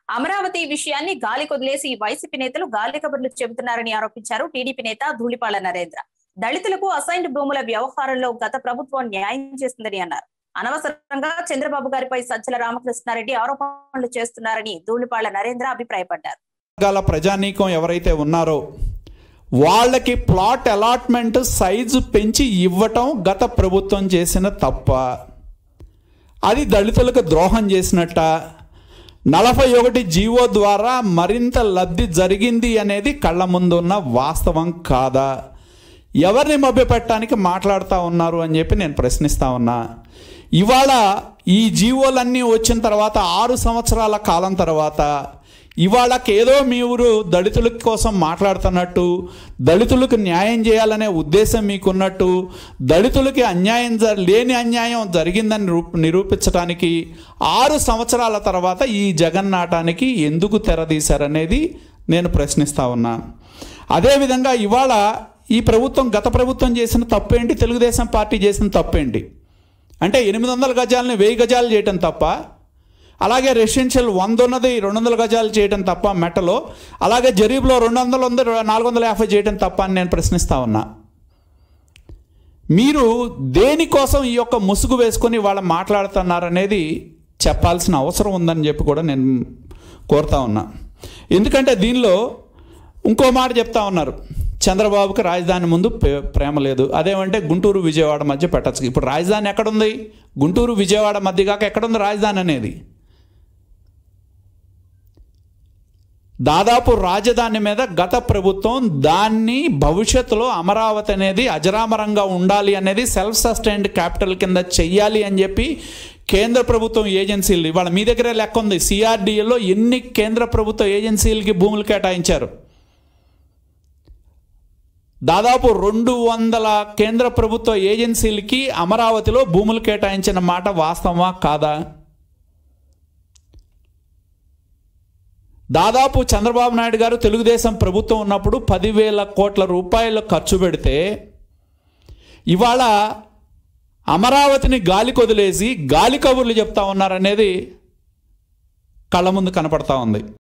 అమరావతి విషయాన్ని గాలి కొదిలేసి వైసీపీ నేతలు గాలి కబుర్లు చెబుతున్నారని ఆరోపించారు టీడీపీ నేత ధూళిపాల నరేంద్ర దళితులకు అసైన్డ్ భూముల వ్యవహారంలో గత ప్రభుత్వం న్యాయం చేస్తుందని అన్నారు అనవసరంగా చంద్రబాబు గారిపై సజ్జల రామకృష్ణారెడ్డి ఆరోపణలు చేస్తున్నారని ధూళిపాల నరేంద్ర అభిప్రాయపడ్డారు గల ప్రజానీకం ఎవరైతే ఉన్నారో వాళ్ళకి ప్లాట్ అలాట్మెంట్ సైజు పెంచి ఇవ్వటం గత ప్రభుత్వం చేసిన తప్ప అది దళితులకు ద్రోహం చేసినట్ట నలభై ఒకటి జీవో ద్వారా మరింత లబ్ధి జరిగింది అనేది కళ్ళ ముందున్న వాస్తవం కాదా ఎవరిని మభ్యపెట్టడానికి మాట్లాడుతూ ఉన్నారు అని చెప్పి నేను ప్రశ్నిస్తా ఉన్నా ఇవాళ ఈ జీవోలన్నీ వచ్చిన తర్వాత ఆరు సంవత్సరాల కాలం తర్వాత ఇవాళకి ఏదో మీరు దళితుల కోసం మాట్లాడుతున్నట్టు దళితులకు న్యాయం చేయాలనే ఉద్దేశం మీకున్నట్టు దళితులకి అన్యాయం జ లేని అన్యాయం జరిగిందని రూ- నిరూపించడానికి ఆరు సంవత్సరాల తర్వాత ఈ జగన్నాటానికి ఎందుకు తెరదీశారనేది నేను ప్రశ్నిస్తా ఉన్నా అదేవిధంగా ఇవాళ ఈ ప్రభుత్వం గత ప్రభుత్వం చేసిన తప్పేంటి తెలుగుదేశం పార్టీ చేసిన తప్పేంటి అంటే ఎనిమిది వందల గజాలని వెయ్యి గజాలు చేయటం తప్ప అలాగే రెసిడెన్షియల్ వంద ఉన్నది రెండు వందల గజాలు చేయటం తప్ప మెట్టలో అలాగే జరీబ్లో రెండు వందలు ఉంది నాలుగు వందల యాభై చేయటం తప్ప అని నేను ప్రశ్నిస్తా ఉన్నా మీరు దేనికోసం ఈ యొక్క ముసుగు వేసుకొని వాళ్ళు మాట్లాడుతున్నారనేది చెప్పాల్సిన అవసరం ఉందని చెప్పి కూడా నేను కోరుతా ఉన్నా ఎందుకంటే దీనిలో ఇంకో మాట చెప్తా ఉన్నారు చంద్రబాబుకి రాజధాని ముందు ప్రే- ప్రేమ లేదు అదేమంటే గుంటూరు విజయవాడ మధ్య పెట్టచ్చు ఇప్పుడు రాజధాని ఎక్కడుంది గుంటూరు విజయవాడ మధ్య కాక ఎక్కడుంది రాజధాని అనేది దాదాపు రాజధాని మీద గత ప్రభుత్వం దాన్ని భవిష్యత్తులో అమరావతి అనేది అజరామరంగా ఉండాలి అనేది సెల్ఫ్ సస్టైన్డ్ క్యాపిటల్ కింద చెయ్యాలి అని చెప్పి కేంద్ర ప్రభుత్వం ఏజెన్సీలు ఇవాళ మీ దగ్గరే లెక్క ఉంది సిఆర్డీఏలో ఎన్ని కేంద్ర ప్రభుత్వ ఏజెన్సీలకి భూములు కేటాయించారు దాదాపు రెండు వందల కేంద్ర ప్రభుత్వ ఏజెన్సీలకి అమరావతిలో భూములు కేటాయించిన మాట వాస్తవమా కాదా దాదాపు చంద్రబాబు నాయుడు గారు తెలుగుదేశం ప్రభుత్వం ఉన్నప్పుడు పదివేల కోట్ల రూపాయలు ఖర్చు పెడితే ఇవాళ అమరావతిని గాలి కొదిలేసి గాలి కబుర్లు చెప్తా ఉన్నారనేది కళ్ళ ముందు కనపడతా ఉంది